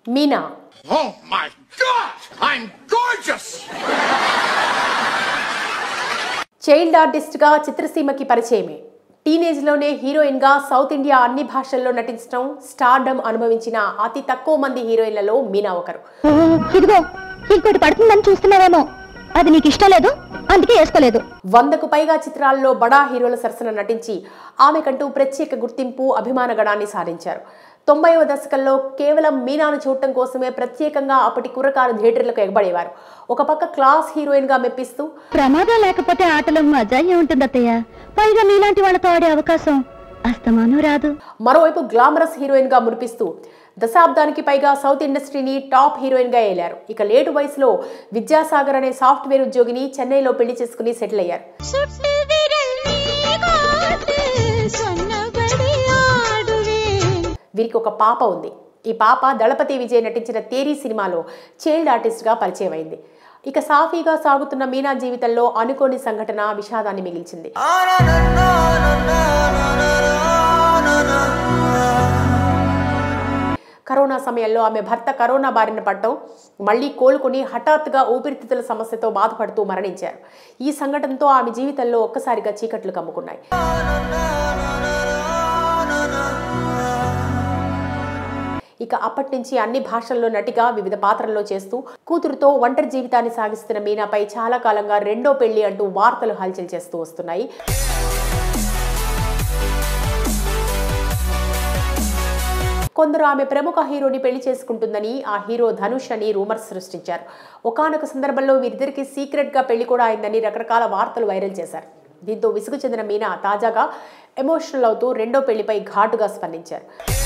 Meena Oh my God! I'm gorgeous! Child ఆర్టిస్ట్గా చిత్రసీమకి పరిచయమే టీనేజ్లోనే హీరోయిన్గా సౌత్ ఇండియా అన్ని భాషల్లో నటించడం స్టార్డమ్ అనుభవించిన అతి తక్కువ మంది హీరోయిన్లలో మీనా ఒకరు ఓ, ఇదిగో ఇంకోటి పడుతుందని చూస్తున్నావేమో అది నీకు ఇష్టం లేదు అందుకే వేసుకోలేదు వందకు పైగా చిత్రాల్లో బడా హీరోల సరసన నటించి ఆమెకంటూ ప్రత్యేక గుర్తింపు అభిమాన గణాన్ని సాధించారు తొంభైవ దశకంలో కేవలం మీనాను చూడటం కోసమే ప్రత్యేకంగా అప్పటి కుర్రకారు థియేటర్లకు ఎగబడేవారు ఒక పక్క క్లాస్ హీరోయిన్గా మెప్పిస్తూ ప్రమాదం లేకపోతే ఆటలో మజా ఉంటుంది అత్తయ్య పైగా నీలాంటి వాళ్ళతో ఆడే అవకాశం అస్తమానం రాదు మరోవైపు గ్లామరస్ హీరోయిన్ గా మురిపిస్తూ దశాబ్దానికి పైగా సౌత్ ఇండస్ట్రీని టాప్ హీరోయిన్ గా ఏలారు ఇక లేటు వయసులో విద్యాసాగర్ అనే సాఫ్ట్వేర్ ఉద్యోగిని చెన్నైలో పెళ్లి చేసుకుని సెటిల్ అయ్యారు వీరికి ఒక పాప ఉంది ఈ పాప దళపతి విజయ్ నటించిన తేరీ సినిమాలో చైల్డ్ ఆర్టిస్ట్గా పరిచయం అయింది ఇక సాఫీగా సాగుతున్న మీనా జీవితంలో అనుకోని సంఘటన విషాదాన్ని మిగిల్చింది కరోనా సమయంలో ఆమె భర్త కరోనా బారిన పడటం మళ్ళీ కోలుకుని హఠాత్తుగా ఊపిరితిత్తుల సమస్యతో బాధపడుతూ మరణించారు ఈ సంఘటనతో ఆమె జీవితంలో ఒక్కసారిగా చీకట్లు కమ్ముకున్నాయి ఇక అప్పటి నుంచి అన్ని భాషల్లో నటిగా వివిధ పాత్రల్లో చేస్తూ కూతురుతో ఒంటరి జీవితాన్ని సాగిస్తున్న మీనాపై చాలా కాలంగా రెండో పెళ్లి అంటూ వార్తలు హల్చల్ చేస్తూ వస్తున్నాయి కొందరు ఆమె ప్రముఖ హీరోని పెళ్లి చేసుకుంటుందని ఆ హీరో ధనుష్ అని రూమర్స్ సృష్టించారు ఒకానొక సందర్భంలో వీరిద్దరికి సీక్రెట్ గా పెళ్లి కూడా అయిందని రకరకాల వార్తలు వైరల్ చేశారు దీంతో విసుగు చెందిన మీనా తాజాగా ఎమోషనల్ అవుతూ రెండో పెళ్లిపై ఘాటుగా స్పందించారు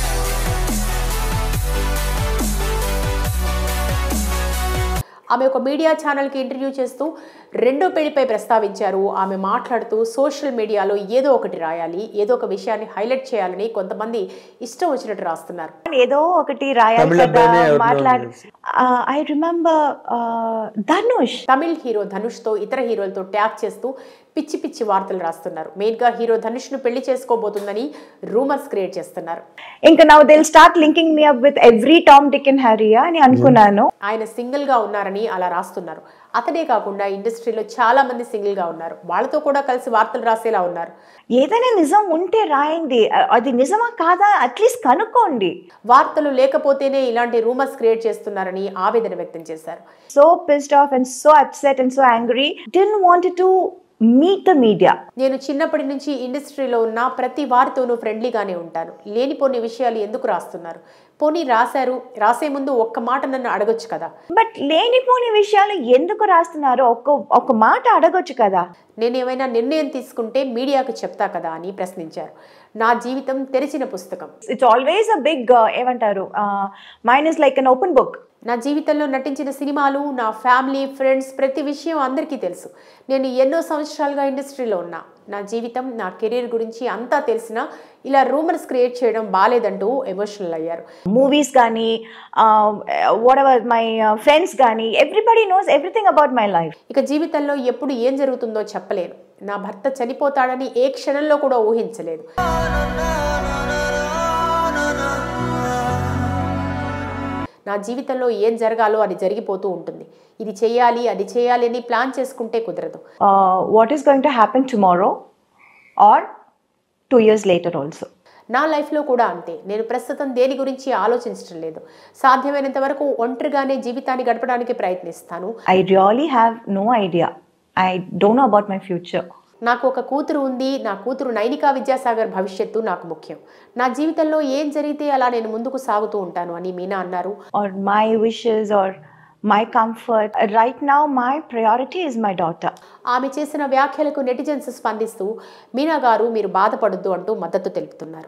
ఆమె ఒక మీడియా ఛానల్కి ఇంటర్వ్యూ చేస్తూ రెండో పెళ్లిపై ప్రస్తావించారు ఆమె మాట్లాడుతూ సోషల్ మీడియాలో ఏదో ఒకటి రాయాలి ఏదో ఒక విషయాన్ని హైలైట్ చేయాలని కొంతమంది ఇష్టం వచ్చినట్టు రాస్తున్నారు ఏదో ఒకటి రాయాలి తమిళ కదా అబ్బాయినే ఎవరినో మాట్లాడి I remember Dhanush Tamil hero ధనుష్తో ఇతర హీరోలతో ట్యాగ్ చేస్తూ పిచ్చి పిచ్చి వార్తలు రాస్తున్నారు మెయిన్గా హీరో ధనుష్ను పెళ్లి చేసుకోబోతుందని రూమర్స్ క్రియేట్ చేస్తున్నారు ఇంకా now they'll start linking me up with every Tom Dick and Harry అని అనుకున్నాను ఆయన సింగిల్గా ఉన్నారని అలా రాస్తున్నారు అతడే కాకుండా ఇండస్ట్రీలో చాలా మంది సింగిల్గా ఉన్నారు వాళ్ళతో కూడా కలిసి వార్తలు రాసేలా ఉన్నారు ఏదైనా నిజం ఉంటే రాయండి అ- అది నిజమా కాదా అట్లీస్ట్ కనుక్కోండి వార్తలు లేకపోతేనే ఇలాంటి రూమర్స్ క్రియేట్ చేస్తున్నారని ఆవేదన వ్యక్తం చేశారు so pissed off and so upset and so angry then wanted to meet the media నేను చిన్నప్పటి నుంచి ఇండస్ట్రీలో ఉన్న ప్రతి వారితోనూ ఫ్రెండ్లీగానే ఉంటాను లేనిపోని విషయాలు ఎందుకు రాస్తున్నారు పోనీ రాశారు రాసే ముందు ఒక్క మాట నన్ను అడగొచ్చు కదా బట్ లేనిపోని విషయాలు ఎందుకు రాస్తున్నారు ఒక్క ఒక మాట అడగొచ్చు కదా నేను ఏమైనా నిర్ణయం తీసుకుంటే మీడియాకు చెప్తా కదా అని ప్రశ్నించారు నా జీవితం తెరిచిన పుస్తకం ఇట్స్ ఆల్వేస్ అ బిగ్ ఏమంటారు mine is like an open book నా జీవితంలో నటించిన సినిమాలు నా ఫ్యామిలీ ఫ్రెండ్స్ ప్రతి విషయం అందరికీ తెలుసు నేను ఎన్నో సంవత్సరాలుగా ఇండస్ట్రీలో ఉన్నా నా జీవితం నా కెరీర్ గురించి అంతా తెలిసినా ఇలా రూమర్స్ క్రియేట్ చేయడం బాలేదంటూ ఎమోషనల్ అయ్యారు మూవీస్ కానీ వాట్ ఎవర్ మై ఫ్రెండ్స్ కానీ everybody knows everything about my life ఇక జీవితంలో ఎప్పుడు ఏం జరుగుతుందో చెప్పలేను నా భర్త చనిపోతాడని ఏ క్షణంలో కూడా ఊహించలేదు నా జీవితంలో ఏం జరగాలో అది జరిగిపోతూ ఉంటుంది ఇది చేయాలి అది చేయాలి అని ప్లాన్ చేసుకుంటే కుదరదు what is going to happen tomorrow or two years later also నా లైఫ్లో కూడా అంతే నేను ప్రస్తుతం దేని గురించి ఆలోచించడం లేదు సాధ్యమైనంత వరకు ఒంటరిగానే జీవితాన్ని గడపడానికి ప్రయత్నిస్తాను I really have no idea I don't know about my future నాకు ఒక కూతురు ఉంది నా కూతురు నైనికా విద్యాసాగర్ భవిష్యత్తు నాకు ముఖ్యం నా జీవితంలో ఏం జరిగితే అలా నేను ముందుకు సాగుతూ ఉంటాను అని మీనా అన్నారు or my wishes or my comfort. Right now, my priority is my daughter. ఆమె చేసిన వ్యాఖ్యలకు నెటిజన్స్ స్పందిస్తూ మీనా గారు మీరు బాధపడొద్దు అంటూ మద్దతు తెలుపుతున్నారు